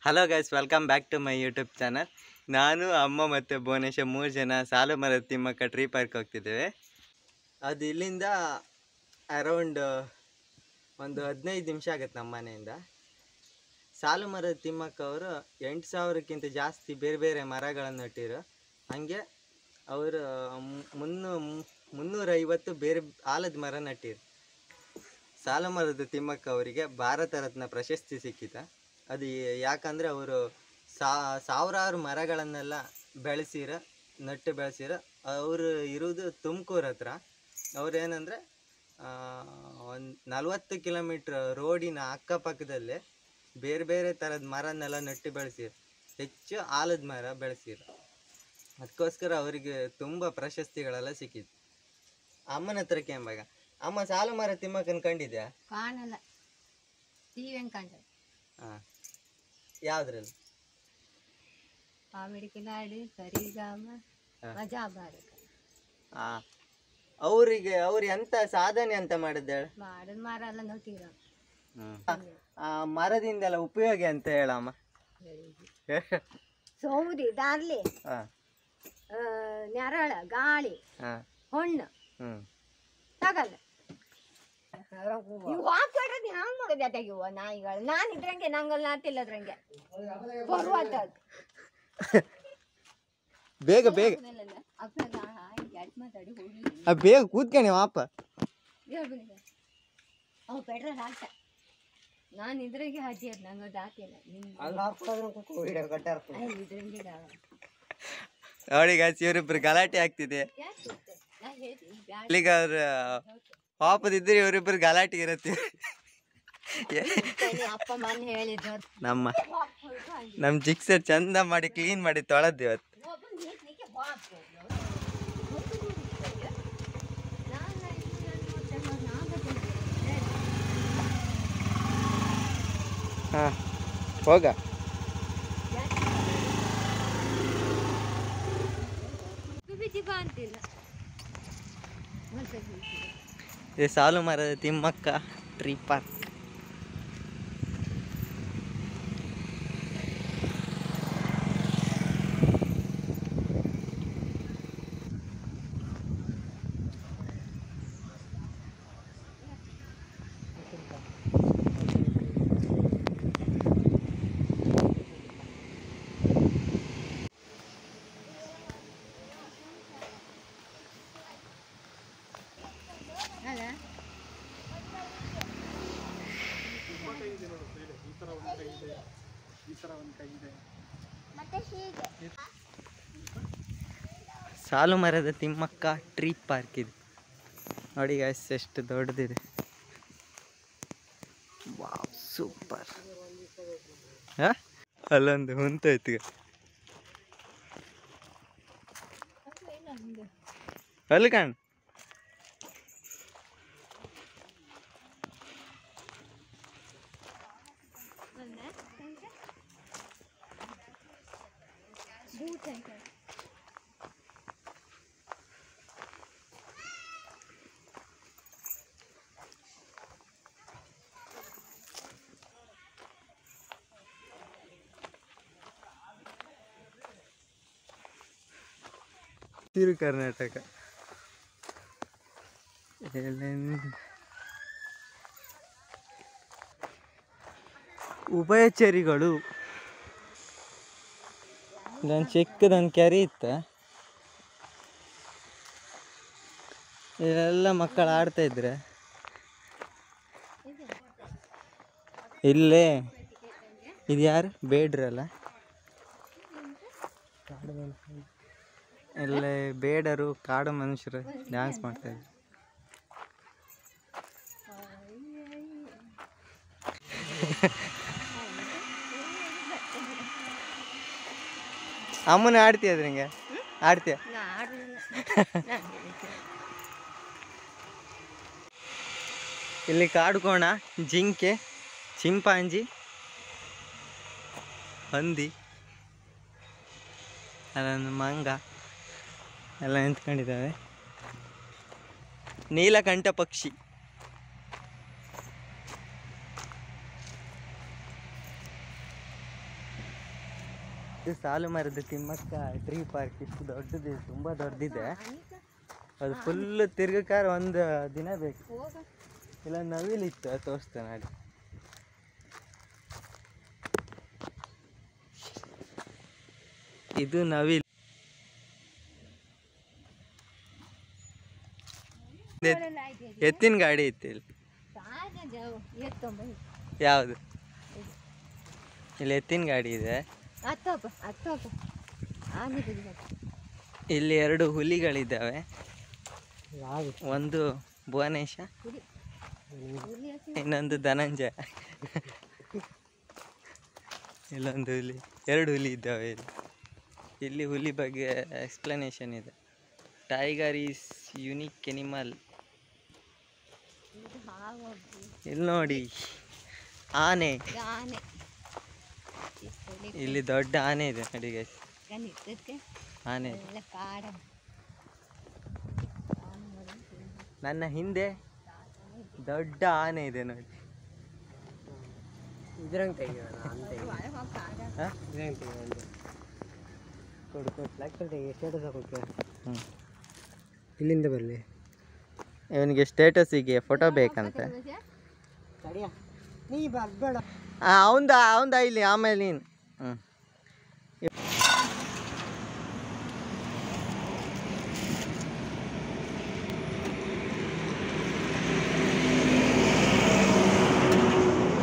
Hello guys welcome back to my YouTube channel ನಾನು ಅಮ್ಮ ಮತ್ತು ಭುವನೇಶ ಮೂರು ಜನ ಸಾಲು ಮರದ ತಿಮ್ಮಕ್ಕ ಟ್ರೀ ಪಾರ್ಕ್ ಹೋಗ್ತಿದ್ದೇವೆ ಅದು ಇಲ್ಲಿಂದ ಅರೌಂಡ್ ಒಂದು ಹದಿನೈದು ನಿಮಿಷ ಆಗುತ್ತೆ ನಮ್ಮ ಮನೆಯಿಂದ ಸಾಲು ಮರದ ತಿಮ್ಮಕ್ಕ ಅವರು ಎಂಟು ಸಾವಿರಕ್ಕಿಂತ ಜಾಸ್ತಿ ಬೇರೆ ಬೇರೆ ಮರಗಳನ್ನು ನೆಟ್ಟಿರು ಹಾಗೆ ಅವರು ಮುನ್ನೂ ಮುನ್ನೂರೈವತ್ತು ಬೇರೆ ಆಲದ ಮರ ನೆಟ್ಟಿರು ಸಾಲು ಮರದ ತಿಮ್ಮಕ್ಕ ಅವರಿಗೆ ಭಾರತ ರತ್ನ ಪ್ರಶಸ್ತಿ ಸಿಕ್ಕಿತ ಅದು ಯಾಕಂದರೆ ಅವರು ಸಾವಿರಾರು ಮರಗಳನ್ನೆಲ್ಲ ಬೆಳೆಸಿರ ನಟ್ಟು ಬೆಳೆಸಿರ ಅವರು ಇರುವುದು ತುಮಕೂರು ಹತ್ರ ಅವ್ರು ಏನಂದರೆ ಒಂದು ನಲ್ವತ್ತು ಕಿಲೋಮೀಟ್ರ್ ರೋಡಿನ ಅಕ್ಕಪಕ್ಕದಲ್ಲೇ ಬೇರೆ ಬೇರೆ ಥರದ ಮರನ್ನೆಲ್ಲ ನಟ್ಟು ಬೆಳೆಸಿರ ಹೆಚ್ಚು ಆಲದ ಮರ ಬೆಳೆಸಿರ ಅದಕ್ಕೋಸ್ಕರ ಅವರಿಗೆ ತುಂಬ ಪ್ರಶಸ್ತಿಗಳೆಲ್ಲ ಸಿಕ್ಕಿತ್ತು ಅಮ್ಮನ ಹತ್ರ ಕೇಂಬಾಗ ಅಮ್ಮ ಸಾಲು ಮರ ತಿಮ್ಮಕ್ಕನ ಕಂಡಿದ್ಯಾ ಕಾಣಲ್ಲ ಟಿವಿ ಹೆಂಗ್ ಕಾಣ್ತದೆ ಹಾಂ ಯಾವುದ್ರಲ್ಲಿ ಕಾಮಿಡಿ ಕಿಲಾಡಿ ಸರಿಗಾಮ ಹಾ. ಮಜಾ ಬಾರಕ ಹಾಂ ಅವರಿಗೆ ಅವ್ರು ಎಂತ ಸಾಧನೆ ಅಂತ ಮಾಡಿದ್ದಾಳೆ ಮಾಡಿದ ಮರ ಎಲ್ಲ ನೋಟಿರ ಆ ಮರದಿಂದೆಲ್ಲ ಉಪಯೋಗ ಅಂತ ಹೇಳಮ್ಮ ಸೌದಿ ದಾರ್ಲಿ ಹಾಂ ಆ, ನೆರಳ ಗಾಳಿ ಹಾಂ ಹೊಣ್ಣು ಹ್ಞೂ ತಗಲ್ಲ ಇವು ಹಾಕ್ಬಿಟ್ರೆ ಹ್ಯಾಂಗ್ ಮಾಡೋದು ಅದಾಗ ಇವ ನಾಯಿಗಳು ನಾನು ಇದ್ರಂಗೆ ನಂಗಲ್ಲಿ ನಾತಿಲ್ಲದ್ರಂಗೆ ಬರುವಂತ ಬೇಗ ಬೇಗ ಮಾತಾಡಿ ಹೋಗಿ ಆ, ಬೇಗ ಕೂತ್ಕಣಿ ವಾಪ ಅವು ಪೆಟ್ರೋಲ್ ಹಾಕ್ತ ನಾನು ಇದ್ರಾಗೆ ಹಾಕಿದ್ ನಂಗೆ ಅದು ಹಾಕಿಲ್ಲ ನಿಮ್ಗೆ ಇದ್ರಂಗೆ ದಾವ. ನೋಡಿ ಗಾಯ್ಸ್ ಇವರಿಬ್ರು ಗಲಾಟೆ ಆಗ್ತಿದೆ ಯಾಕೆ ಗೊತ್ತಾ? ನಾ ಹೇಳ್ತೀನಿ ಬ್ಯಾಡ ಇಲ್ಲಿಗ ಅವ್ರ ಪಾಪದಿದ್ರೆ ಇವರಿಬ್ರು ಗಲಾಟೆ ಇರತ್ತೆ ತಾನೇ ಅಪ್ಪ ಮನೆ ಹೇಳಿದ್ರು ನಮ್ಮ ನಮ್ಮ ಜಿಕ್ಸರ್ ಚಂದ ಮಾಡಿ ಕ್ಲೀನ್ ಮಾಡಿ ತೊಳೆದ್ ಇವತ್ತು ಹಾಂ ಹೋಗ ಅಂತಿಲ್ಲ ಇದು ಸಾಲು ಮರದ ತಿಮ್ಮಕ್ಕ ಟ್ರೀ ಪಾರ್ಕ್ ಅಲ್ಲ ಸಾಲು ಮರದ ತಿಮ್ಮಕ್ಕ ಟ್ರೀ ಪಾರ್ಕ್ ಇದು ನೋಡಿ ಗಾಯ್ಸ್ ಎಷ್ಟು ದೊಡ್ಡದಿದೆ ವಾವ್ ಸೂಪರ್ ಹಾ ಅಲ್ಲೊಂದು ಹೊಂತೋಯ್ತು ಈಗ. ಅಲ್ಲಿ ಕಾಣ್ ತಿರು ಕರ್ನಾಟಕ ಎಲ್ಲೆನ್- ಉಭಯಚರಿಗಳು ಇಲ್ಲೊಂದು ಚಿಕ್ಕದೊಂದು ಕೆರೆ ಇತ್ತ ಇಲ್ಲೆಲ್ಲ ಮಕ್ಕಳು ಆಡ್ತಾ ಇದ್ರೆ ಇಲ್ಲೇ ಇದು ಯಾರು ಬೇಡ್ರಲ್ಲ ಇಲ್ಲೇ ಬೇಡರು ಕಾಡು ಮನುಷ್ಯರು ಡ್ಯಾನ್ಸ್ ಮಾಡ್ತಾ ಇದ್ರು ಅಮ್ಮನ ಆಡ್ತೀಯ ಅದ್ರಂಗೆ ಆಡ್ತೀಯ ನಾ ಆಡಲಿಲ್ಲ ಇಲ್ಲಿ ಕಾಡುಕೋಣ ಜಿಂಕೆ ಚಿಂಪಾಂಜಿ ಹಂದಿ ಅಲ್ಲೊಂದು ಮಂಗ ಎಲ್ಲ ನಿಂತ್ಕೊಂಡಿದ್ದಾವೆ ನೀಲಕಂಠ ಪಕ್ಷಿ ಇದು ಸಾಲು ಮರದ ತಿಮ್ಮಕ್ಕ ಟ್ರೀ ಪಾರ್ಕ್ ಇಷ್ಟು ದೊಡ್ಡದಿದೆ ತುಂಬ ದೊಡ್ಡದಿದೆ ಅದು ಫುಲ್ ತಿರ್ಗಕಾರ ಒಂದು ದಿನ ಬೇಕು ಹೋಗ ಇಲ್ಲ ನವಿಲಿತ್ತು ಅದು ತೋರಿಸ್ತೇನೆ ನೋಡಿ ಇದು ನವಿಲ್ ಎತ್- ಎತ್ತಿನ ಗಾಡಿ ಇತ್ತು ಇಲ್ಲಿ ಯಾವುದು ಇಲ್ಲಿ ಎತ್ತಿನ ಗಾಡಿ ಇದೆ ಹತ್ತಪ್ಪ ಹತ್ತಪ್ಪ ಆನೆ ಬಿಡ್ಬೇಕು ಇಲ್ಲಿ ಎರಡು ಹುಲಿಗಳಿದ್ದಾವೆ ಒಂದು ಭುವನೇಶ ಹುಲಿ ಹುಲಿ ಹಸಿ ಇನ್ನೊಂದು ಧನಂಜಯ ಇಲ್ಲೊಂದು ಹುಲಿ ಎರಡು ಹುಲಿ ಇದ್ದಾವೆ ಇಲ್ಲಿ ಇಲ್ಲಿ ಹುಲಿ ಬಗ್ಗೆ ಎಕ್ಸ್ಪ್ಲನೇಷನ್ ಇದೆ ಟೈಗರ್ ಈಸ್ ಯುನಿಕ್ ಎನಿಮಲ್ ಇದು ಹಾವು ಇಲ್ಲಿ ನೋಡಿ ಆನೆ ಇದು ಆನೆ ಇಷ್ಟು ಹುಲಿ ಇಲ್ಲಿ ದೊಡ್ಡ ಆನೆ ಇದೆ ನೋಡಿ guys. ಕಣ್ಣಿದ್ದಕ್ಕೆ ಆನೆ ಎಲ್ಲ ಕಾಡ ನನ್ನ ಹಿಂದೆ ದೊಡ್ಡ ಆನೆ ಇದೆ ನೋಡಿ ಇದ್ರಂಗೆ ತೆಗಿಯೋಣ ಅಂತ ಹಾ? ಇದ್ರಂಗೆ ತೆಗಿಯೋಣ ಕೊಡು ಕೊಡು ಟ್ರ್ಯಾಕ್ಟರ್ ತೆಗಿ ಸ್ಟೇಟಸ್ ಹಾಕೋಕೆ ಹ್ಮ್. ಇಲ್ಲಿಂದ ಬರಲಿ ಇವನಿಗೆ ಸ್ಟೇಟಸಿಗೆ ಫೋಟೋ ಬೇಕಂತೆ ತಡಿಯ ನೀ ಬರ್ಬೇಡ ಅವಂದ ಅವಂದ ಇಲ್ಲಿ ಆಮೇಲೆ ನೀನು ಹ್ಞೂ